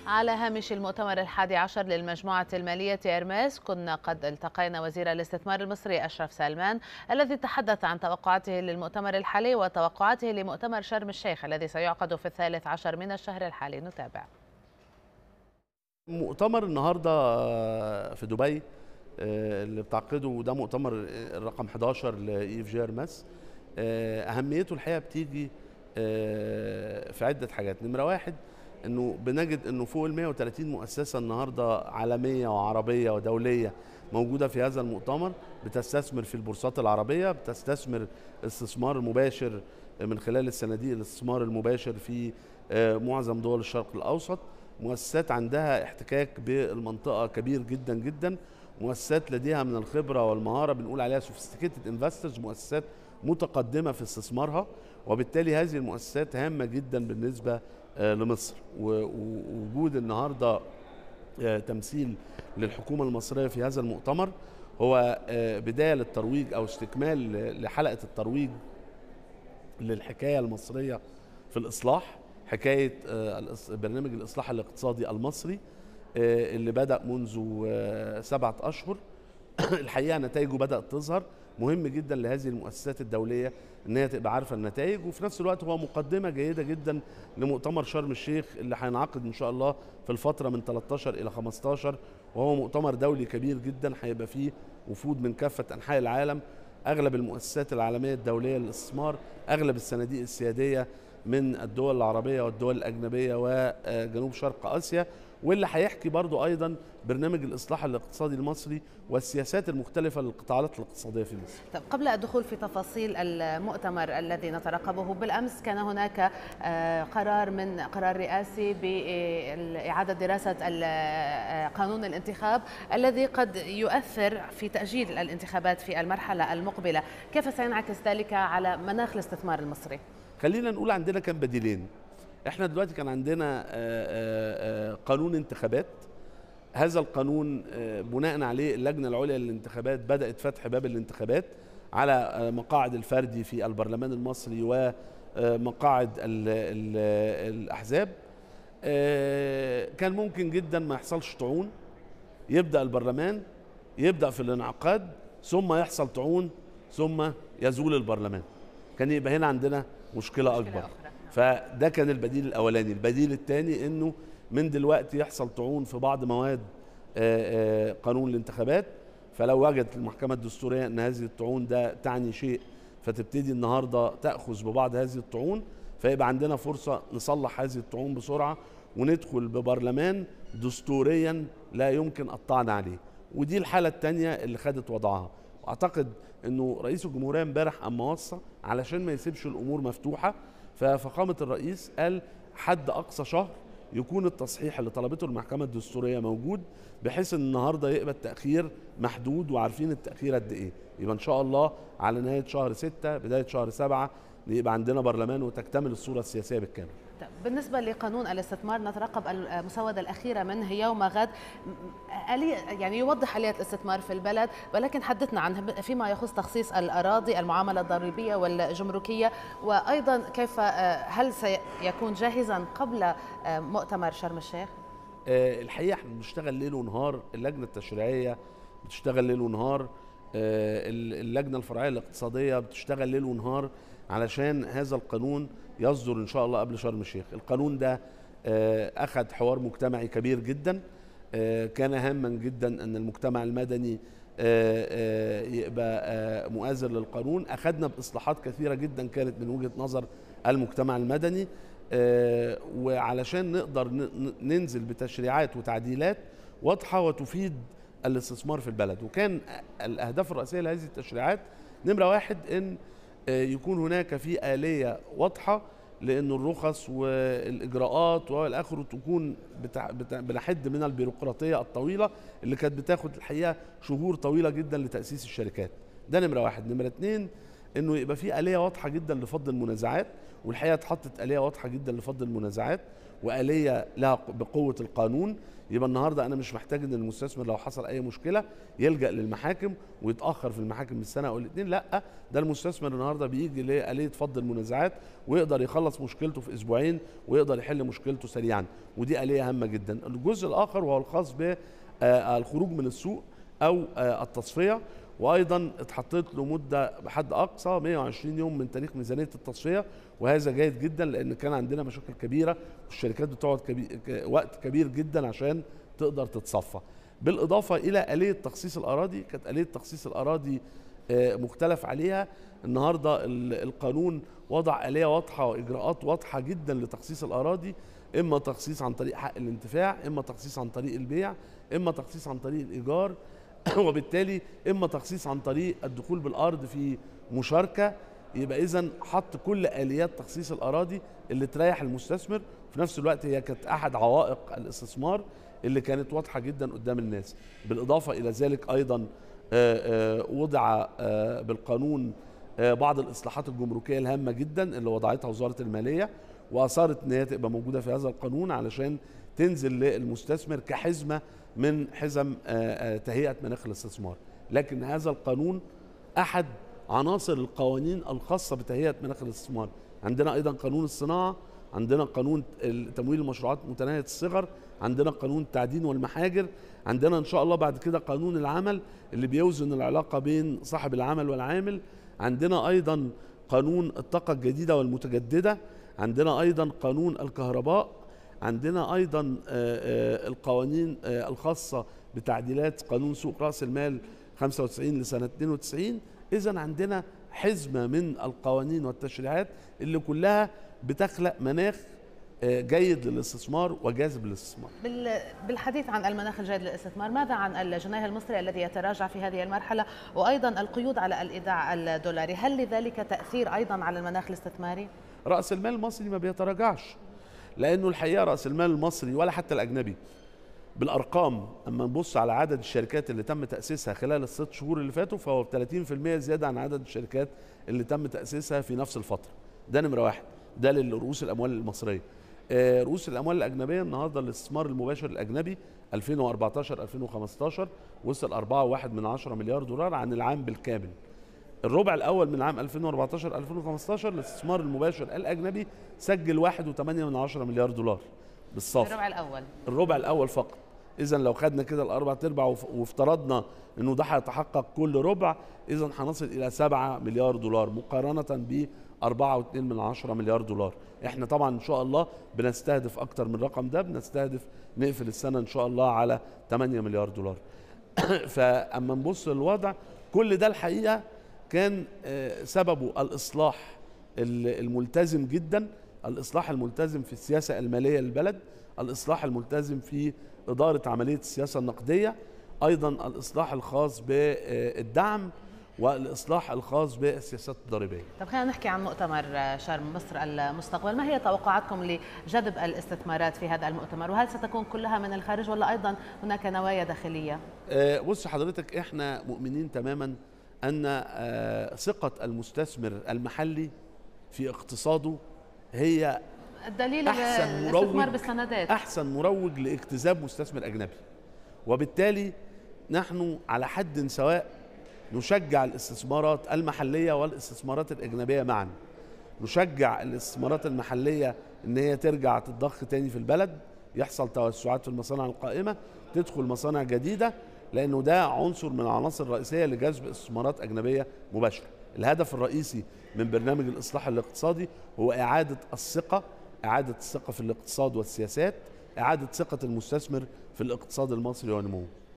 على هامش المؤتمر الحادي عشر للمجموعة المالية إرماس كنا قد التقينا وزير الاستثمار المصري أشرف سلمان الذي تحدث عن توقعاته للمؤتمر الحالي وتوقعاته لمؤتمر شرم الشيخ الذي سيعقد في الثالث عشر من الشهر الحالي نتابع مؤتمر النهارده في دبي اللي بتعقده ده مؤتمر الرقم 11 لاي اف جي ارماس اهميته الحقيقه بتيجي في عده حاجات نمره واحد انه بنجد انه فوق ال 130 مؤسسه النهارده عالميه وعربيه ودوليه موجوده في هذا المؤتمر بتستثمر في البورصات العربيه بتستثمر استثمار مباشر من خلال الصناديق الاستثمار المباشر في معظم دول الشرق الاوسط مؤسسات عندها احتكاك بالمنطقه كبير جدا جدا مؤسسات لديها من الخبره والمهاره بنقول عليها سوفيستيكيتد انفسترز مؤسسات متقدمه في استثمارها وبالتالي هذه المؤسسات هامه جدا بالنسبه لمصر ووجود النهارده تمثيل للحكومه المصريه في هذا المؤتمر هو بدايه للترويج او استكمال لحلقه الترويج للحكايه المصريه في الاصلاح حكايه برنامج الاصلاح الاقتصادي المصري اللي بدا منذ سبعه اشهر الحقيقه نتائجه بدات تظهر مهم جدا لهذه المؤسسات الدوليه ان هي تبقى عارفه النتائج وفي نفس الوقت هو مقدمه جيده جدا لمؤتمر شرم الشيخ اللي هينعقد ان شاء الله في الفتره من 13 الى 15 وهو مؤتمر دولي كبير جدا هيبقى فيه وفود من كافه انحاء العالم اغلب المؤسسات العالميه الدوليه للاستثمار اغلب الصناديق السياديه من الدول العربيه والدول الاجنبيه وجنوب شرق اسيا واللي هيحكي برضو ايضا برنامج الاصلاح الاقتصادي المصري والسياسات المختلفه للقطاعات الاقتصاديه في مصر. طب قبل الدخول في تفاصيل المؤتمر الذي نترقبه بالامس كان هناك قرار من قرار رئاسي باعاده دراسه قانون الانتخاب الذي قد يؤثر في تاجيل الانتخابات في المرحله المقبله، كيف سينعكس ذلك على مناخ الاستثمار المصري؟ خلينا نقول عندنا كان بديلين احنا دلوقتي كان عندنا قانون انتخابات هذا القانون بناء عليه اللجنه العليا للانتخابات بدات فتح باب الانتخابات على مقاعد الفردي في البرلمان المصري ومقاعد ال ال الاحزاب كان ممكن جدا ما يحصلش طعون يبدا البرلمان يبدا في الانعقاد ثم يحصل طعون ثم يزول البرلمان كان يبقى هنا عندنا مشكله اكبر فده كان البديل الاولاني البديل الثاني انه من دلوقتي يحصل طعون في بعض مواد قانون الانتخابات فلو وجدت المحكمه الدستوريه ان هذه الطعون ده تعني شيء فتبتدي النهارده تاخذ ببعض هذه الطعون فيبقى عندنا فرصه نصلح هذه الطعون بسرعه وندخل ببرلمان دستوريا لا يمكن الطعن عليه ودي الحاله الثانيه اللي خدت وضعها واعتقد انه رئيس الجمهوريه امبارح اما وصى علشان ما يسيبش الامور مفتوحه ففخامه الرئيس قال حد اقصى شهر يكون التصحيح اللي طلبته المحكمه الدستوريه موجود بحيث ان النهارده يبقى التاخير محدود وعارفين التاخير قد ايه يبقى ان شاء الله على نهايه شهر ستة بدايه شهر سبعة يبقى عندنا برلمان وتكتمل الصوره السياسيه بالكامل بالنسبة لقانون الاستثمار نترقب المسودة الأخيرة منه يوم غد يعني يوضح آلية الاستثمار في البلد ولكن حدثنا عن فيما يخص تخصيص الأراضي المعاملة الضريبية والجمركية وأيضا كيف هل سيكون جاهزا قبل مؤتمر شرم الشيخ؟ الحقيقة احنا بنشتغل ليل ونهار اللجنة التشريعية بتشتغل ليل ونهار اللجنة الفرعية الاقتصادية بتشتغل ليل ونهار علشان هذا القانون يصدر ان شاء الله قبل شرم الشيخ القانون ده اخذ حوار مجتمعي كبير جدا كان هاما جدا ان المجتمع المدني يبقى مؤازر للقانون اخذنا باصلاحات كثيره جدا كانت من وجهه نظر المجتمع المدني وعلشان نقدر ننزل بتشريعات وتعديلات واضحه وتفيد الاستثمار في البلد وكان الاهداف الرئيسيه لهذه التشريعات نمره واحد ان يكون هناك في آلية واضحة لأن الرخص والإجراءات والآخر تكون بتع... بتع... بنحد من البيروقراطية الطويلة اللي كانت بتاخد الحقيقة شهور طويلة جدا لتأسيس الشركات ده نمرة واحد نمرة اتنين انه يبقى في آلية واضحة جدا لفض المنازعات والحقيقة اتحطت آلية واضحة جدا لفض المنازعات وآلية لها بقوة القانون يبقى النهارده انا مش محتاج ان المستثمر لو حصل اي مشكله يلجا للمحاكم ويتاخر في المحاكم بالسنه او الاثنين لا ده المستثمر النهارده بيجي لآلية فض المنازعات ويقدر يخلص مشكلته في اسبوعين ويقدر يحل مشكلته سريعا ودي آلية هامه جدا الجزء الاخر وهو الخاص بالخروج من السوق او آه، التصفيه وايضا اتحطت له مده بحد اقصى 120 يوم من تاريخ ميزانيه التصفيه وهذا جيد جدا لان كان عندنا مشاكل كبيره والشركات بتقعد كبير وقت كبير جدا عشان تقدر تتصفى بالاضافه الى اليه تخصيص الاراضي كانت اليه تخصيص الاراضي آه، مختلف عليها النهارده ال- القانون وضع اليه واضحه واجراءات واضحه جدا لتخصيص الاراضي اما تخصيص عن طريق حق الانتفاع اما تخصيص عن طريق البيع اما تخصيص عن طريق الايجار وبالتالي اما تخصيص عن طريق الدخول بالارض في مشاركه يبقى اذا حط كل اليات تخصيص الاراضي اللي تريح المستثمر في نفس الوقت هي كانت احد عوائق الاستثمار اللي كانت واضحه جدا قدام الناس بالاضافه الى ذلك ايضا آه، آه، وضع آه، بالقانون آه، بعض الاصلاحات الجمركيه الهامه جدا اللي وضعتها وزاره الماليه واثارت ان هي تبقى موجوده في هذا القانون علشان تنزل للمستثمر كحزمه من حزم آه، آه، تهيئه مناخ الاستثمار لكن هذا القانون احد عناصر القوانين الخاصه بتهيئه مناخ الاستثمار عندنا ايضا قانون الصناعه عندنا قانون تمويل المشروعات متناهيه الصغر عندنا قانون التعدين والمحاجر عندنا ان شاء الله بعد كده قانون العمل اللي بيوزن العلاقه بين صاحب العمل والعامل عندنا ايضا قانون الطاقه الجديده والمتجدده عندنا ايضا قانون الكهرباء عندنا ايضا آه، آه، القوانين آه، الخاصه بتعديلات قانون سوق راس المال 95 لسنه 92 اذا عندنا حزمه من القوانين والتشريعات اللي كلها بتخلق مناخ آه، جيد للاستثمار وجاذب للاستثمار بال- بالحديث عن المناخ الجيد للاستثمار ماذا عن الجنيه المصري الذي يتراجع في هذه المرحلة وأيضا القيود على الإيداع الدولاري هل لذلك تأثير أيضا على المناخ الاستثماري؟ راس المال المصري ما بيتراجعش لانه الحقيقه راس المال المصري ولا حتى الاجنبي بالارقام اما نبص على عدد الشركات اللي تم تاسيسها خلال الست شهور اللي فاتوا فهو ب 30% زياده عن عدد الشركات اللي تم تاسيسها في نفس الفتره ده نمره واحد ده لرؤوس الاموال المصريه آه، رؤوس الاموال الاجنبيه النهارده الاستثمار المباشر الاجنبي 2014 2015 وصل 4.1 من 10 مليار دولار عن العام بالكامل الربع الاول من عام 2014 2015 الاستثمار المباشر الاجنبي سجل 1.8 من 10 مليار دولار بالصافي الربع الأول الربع الاول فقط اذا لو خدنا كده الاربع ارباع وف- وافترضنا انه ده هيتحقق كل ربع اذا هنصل الى 7 مليار دولار مقارنه ب 4.2 من 10 مليار دولار احنا طبعا ان شاء الله بنستهدف اكتر من الرقم ده بنستهدف نقفل السنه ان شاء الله على 8 مليار دولار فاما نبص للوضع كل ده الحقيقه كان آه، سببه الاصلاح ال- الملتزم جدا الاصلاح الملتزم في السياسه الماليه للبلد الاصلاح الملتزم في اداره عمليه السياسه النقديه ايضا الاصلاح الخاص بالدعم والاصلاح الخاص بالسياسات الضريبيه طب خلينا نحكي عن مؤتمر شرم مصر المستقبل ما هي توقعاتكم لجذب الاستثمارات في هذا المؤتمر وهل ستكون كلها من الخارج ولا أيضا هناك نوايا داخلية آه، بص حضرتك احنا مؤمنين تماما ان آه، ثقه المستثمر المحلي في اقتصاده هي الدليل أحسن الاستثمار مروج. بالسندات احسن مروج لاجتذاب مستثمر اجنبي وبالتالي نحن على حد سواء نشجع الاستثمارات المحليه والاستثمارات الاجنبيه معا نشجع الاستثمارات المحليه ان هي ترجع تتضخ تاني في البلد يحصل توسعات في المصانع القائمه تدخل مصانع جديده لانه ده عنصر من العناصر الرئيسيه لجذب استثمارات اجنبيه مباشره الهدف الرئيسي من برنامج الاصلاح الاقتصادي هو اعاده الثقه اعاده الثقه في الاقتصاد والسياسات اعاده ثقه المستثمر في الاقتصاد المصري ونموه